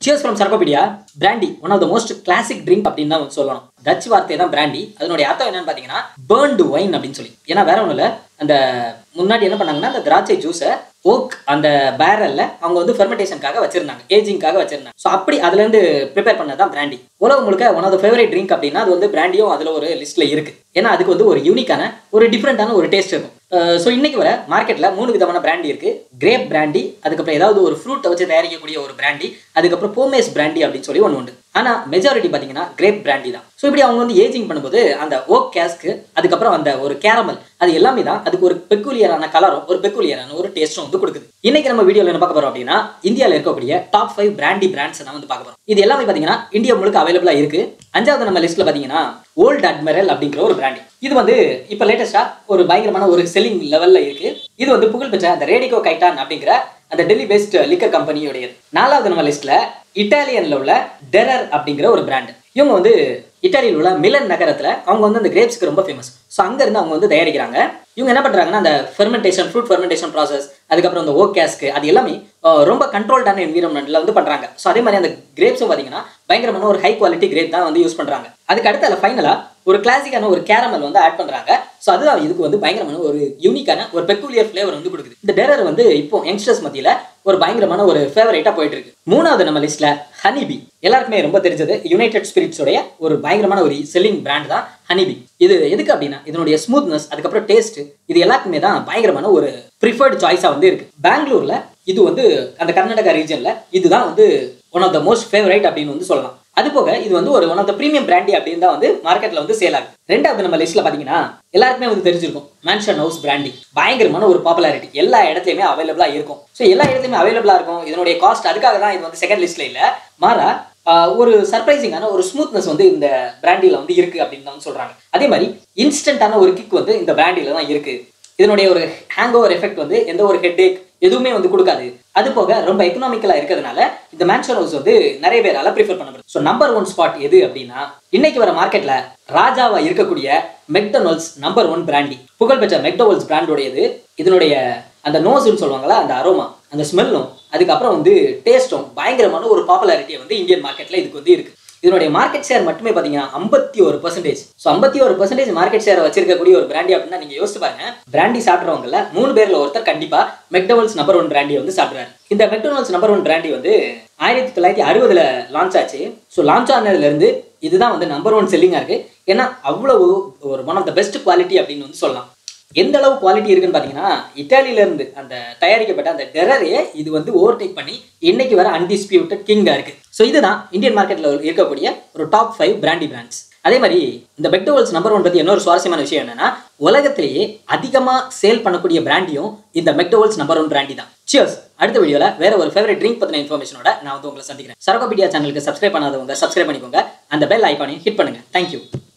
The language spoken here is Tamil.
சியர்ஸ் ஃப்ரம் சர்பபீடியா brandy one of the most classic drink அப்படின்னு தான் சொல்லணும் டச் வார்த்தை தான் பிராண்டி அதனுடைய அர்த்தம் என்னன்னு பார்த்தீங்கன்னா பேர்ன்டு ஒயின் அப்படின்னு சொல்லி ஏன்னா வேற ஒன்றும் இல்லை அந்த முன்னாடி என்ன பண்ணாங்கன்னா அந்த திராட்சை ஜூஸை ஓக் அந்த பேரல்ல அவங்க வந்து ஃபெர்மெண்டேஷனுக்காக வச்சிருந்தாங்க ஏஜிங்காக வச்சிருந்தாங்க ஸோ அப்படி அதுலேருந்து ப்ரிப்பேர் பண்ணது தான் பிராண்டி உலகம் முழுக்க one of the favourite drink அப்படின்னா அது வந்து பிராண்டியும் அதில் ஒரு லிஸ்ட்டில் இருக்கு ஏன்னா அதுக்கு வந்து ஒரு யூனிக்கான ஒரு டிஃப்ரெண்டான ஒரு டேஸ்ட் இருக்கும் ஸோ இன்னைக்கு வர மார்க்கெட்டில் மூணு விதமான பிராண்டி இருக்கு கிரேப் பிராண்டி அதுக்கப்புறம் ஏதாவது ஒரு ஃப்ரூட்டை வச்சு தயாரிக்கக்கூடிய ஒரு பிராண்டி அதுக்கப்புறம் போமேஸ் பிராண்டி அப்படின்னு சொல்லி ஒன்று உண்டு ஆனால் மெஜாரிட்டி பார்த்தீங்கன்னா கிரேப் பிராண்டி தான் ஸோ இப்படி அவங்க வந்து ஏஜிங் பண்ணும்போது அந்த ஓக் கேஸ்க்கு அதுக்கப்புறம் அந்த ஒரு கேரமல் அது எல்லாமே தான் அதுக்கு ஒரு பெக்குலியரான கலரும் ஒரு பெக்குலியரான ஒரு டேஸ்ட்டும் வந்து கொடுக்குது இன்னைக்கு நம்ம வீடியோவில் என்ன பார்க்க போறோம் அப்படின்னா இந்தியாவில் இருக்கக்கூடிய டாப் ஃபைவ் பிராண்டி பிராண்ட்ஸ் நான் வந்து பார்க்க போறோம் இது எல்லாமே பார்த்தீங்கன்னா இந்தியா முழுக்க அவைலபிளாக இருக்கு அஞ்சாவது நம்ம லிஸ்ட்ல பார்த்தீங்கன்னா ஓல்ட் அட்மிரல் அப்படிங்கிற ஒரு பிராண்டி இது வந்து இப்போ லேட்டஸ்டா ஒரு பயங்கரமான ஒரு செல்லிங் லெவல்ல இருக்கு இது வந்து புகழ்பெற்ற அந்த ரேடிகோ கைட்டான் அப்படிங்கிற அந்த டெல்லி பேஸ்ட் லிக்கர் கம்பெனியுடையது நாலாவது நம்ம லிஸ்ட்ல இட்டாலியன்ல உள்ள டெரர் அப்படிங்கிற ஒரு பிராண்ட் இவங்க வந்து இட்டாலியில் உள்ள மிலன் நகரத்துல அவங்க வந்து அந்த கிரேப்ஸ்க்கு ரொம்ப ஃபேமஸ் ஸோ அங்கேருந்து அவங்க வந்து தயாரிக்கிறாங்க இவங்க என்ன பண்றாங்கன்னா அந்த ஃபெர்மெண்டேஷன் ஃப்ரூட் ஃபெர்மெண்டேஷன் ப்ராசஸ் அதுக்கப்புறம் அந்த ஓக் கேஸ்க்கு அது எல்லாமே அஹ், ரொம்ப கண்ட்ரோல்டான என்விரான்மெண்ட்ல வந்து பண்றாங்க ஸோ அதே மாதிரி அந்த கிரேப்ஸும் பார்த்தீங்கன்னா பயங்கரமான ஒரு ஹை குவாலிட்டி கிரேப் தான் வந்து யூஸ் பண்றாங்க அதுக்கு அடுத்து அதில் ஃபைனலாக ஒரு கிளாசிக்கான ஒரு கேரமல் வந்து ஆட் பண்றாங்க ஸோ அதுதான் இதுக்கு வந்து பயங்கரமான ஒரு யூனிக்கான ஒரு பெக்குலியர் ஃப்ளேவர் வந்து கொடுக்குது இந்த டெரர் வந்து இப்போ யங்ஸ்டர்ஸ் மத்தியில ஒரு பயங்கரமான ஒரு ஃபேவரேட்டா போயிட்டு இருக்கு மூணாவது நம்ம லிஸ்ட்ல ஹனிபி எல்லாருக்குமே ரொம்ப தெரிஞ்சது யுனைடெட் ஸ்பிரிட்ஸோடைய ஒரு பயங்கரமான ஒரு செல்லிங் பிராண்ட் தான் ஹனிபி இது எதுக்கு அப்படின்னா இதனுடைய ஸ்மூத்னஸ் அதுக்கப்புறம் டேஸ்ட் இது எல்லாத்துக்குமே தான் பயங்கரமான ஒரு ப்ரிஃபர்டு சாய்ஸா வந்து இருக்கு பெங்களூர்ல இது வந்து அந்த கர்நாடகா ரீஜன்ல இதுதான் வந்து one of the most favourite அப்படின்னு வந்து சொல்லலாம் அது போக இது வந்து ஒரு one of the premium brandy அப்படின்னு தான் வந்து மார்க்கெட்ல வந்து சேல் ஆகுது ரெண்டாவது நம்ம லிஸ்ட்ல பாத்தீங்கன்னா எல்லாருக்குமே வந்து தெரிஞ்சிருக்கும் மேன்ஷன் ஹவுஸ் பிராண்டி பயங்கரமான ஒரு பாப்புலாரிட்டி எல்லா இடத்துலயுமே அவைலபிளா இருக்கும் ஸோ எல்லா இடத்துலயுமே அவைலபிளா இருக்கும் இதனுடைய காஸ்ட் அதுக்காக தான் இது வந்து செகண்ட் லிஸ்ட்ல இல்ல மாறா ஆஹ், ஒரு சர்ப்ரைசிங்கான ஒரு ஸ்மூத்னஸ் வந்து இந்த பிராண்டில வந்து இருக்கு அப்படின்னு தான் சொல்றாங்க அதே மாதிரி இன்ஸ்டன்டான ஒரு கிக் வந்து இந்த பிராண்டில தான் இருக்கு இதனுடைய ஒரு ஹேங் ஓவர் எஃபெக்ட் வந்து எந்த ஒரு ஹெட்ஏக் எதுவுமே வந்து கொடுக்காது அது போக ரொம்ப எக்கனாமிக்கலா இருக்கிறதுனால இந்த மேன்ஷன் ஹவுஸ் வந்து நிறைய பேரால ப்ரிஃபர் பண்ணப்படுது ஸோ நம்பர் ஒன் ஸ்பாட் எது அப்படின்னா இன்னைக்கு வர மார்க்கெட்ல ராஜாவா இருக்கக்கூடிய மெக்டொனால்ட்ஸ் நம்பர் ஒன் பிராண்டி புகழ்பெற்ற மெக்டோவல்ஸ் பிராண்டோடையது இதனுடைய அந்த நோஸ்ன்னு சொல்லுவாங்களா அந்த அரோமா அந்த ஸ்மெல்லும் அதுக்கப்புறம் வந்து டேஸ்ட்டும் பயங்கரமான ஒரு பாப்புலாரிட்டியை வந்து இந்தியன் மார்க்கெட்ல இதுக்கு வந்து இருக்கு இதனுடைய மார்க்கெட் ஷேர் மட்டுமே பார்த்தீங்கன்னா ஐம்பத்தி ஒரு பர்சன்டேஜ் ஸோ ஐம்பத்தி ஒரு பர்சன்டேஜ் மார்க்கெட் ஷேர் வச்சிருக்கக்கூடிய ஒரு பிராண்டி அப்படின்னா நீங்க யோசிச்சு பாருங்க பிராண்டி சாப்பிட்றவங்கல மூணு பேர்ல ஒருத்தர் கண்டிப்பா மெக்டோவல்ஸ் நம்பர் ஒன் பிராண்டி வந்து சாப்பிடுறாரு இந்த மெக்டோவல்ஸ் நம்பர் ஒன் பிராண்டி வந்து ஆயிரத்தி தொள்ளாயிரத்தி அறுபதுல லான்ச் ஆச்சு ஸோ லான்ச் ஆனதுல இருந்து இதுதான் வந்து நம்பர் ஒன் செல்லிங்கா இருக்கு ஏன்னா அவ்வளவு ஒரு one of the best quality அப்படின்னு வந்து சொல்லலாம் எந்த அளவு குவாலிட்டி இருக்குன்னு பார்த்தீங்கன்னா இட்டாலியில இருந்து அந்த தயாரிக்கப்பட்ட அந்த டெரரையே இது வந்து ஓவர்டேக் பண்ணி இன்னைக்கு வர அன்டிஸ்பியூட்டட் கிங்கா இருக்கு ஸோ இதுதான் இந்தியன் மார்க்கெட்ல இருக்கக்கூடிய ஒரு டாப் ஃபைவ் பிராண்டி பிராண்ட்ஸ் அதே மாதிரி இந்த பெக்டோவல்ஸ் நம்பர் ஒன் பத்தி இன்னொரு சுவாரஸ்யமான விஷயம் என்னன்னா உலகத்திலேயே அதிகமா சேல் பண்ணக்கூடிய பிராண்டியும் இந்த மெக்டோவல்ஸ் நம்பர் ஒன் பிராண்டி தான் சியர்ஸ் அடுத்த வீடியோல வேற ஒரு ஃபேவரட் ட்ரிங்க் பத்தின இன்ஃபர்மேஷனோட நான் வந்து உங்களை சந்திக்கிறேன் சரகோபீடியா சேனலுக்கு சப்ஸ்கிரைப் பண்ணாதவங்க சப்ஸ்கிரைப் பண்ணிக்கோங்க அந்த பெல் ஐக்கானையும் ஹிட் பண்ணுங்க தேங்க்யூ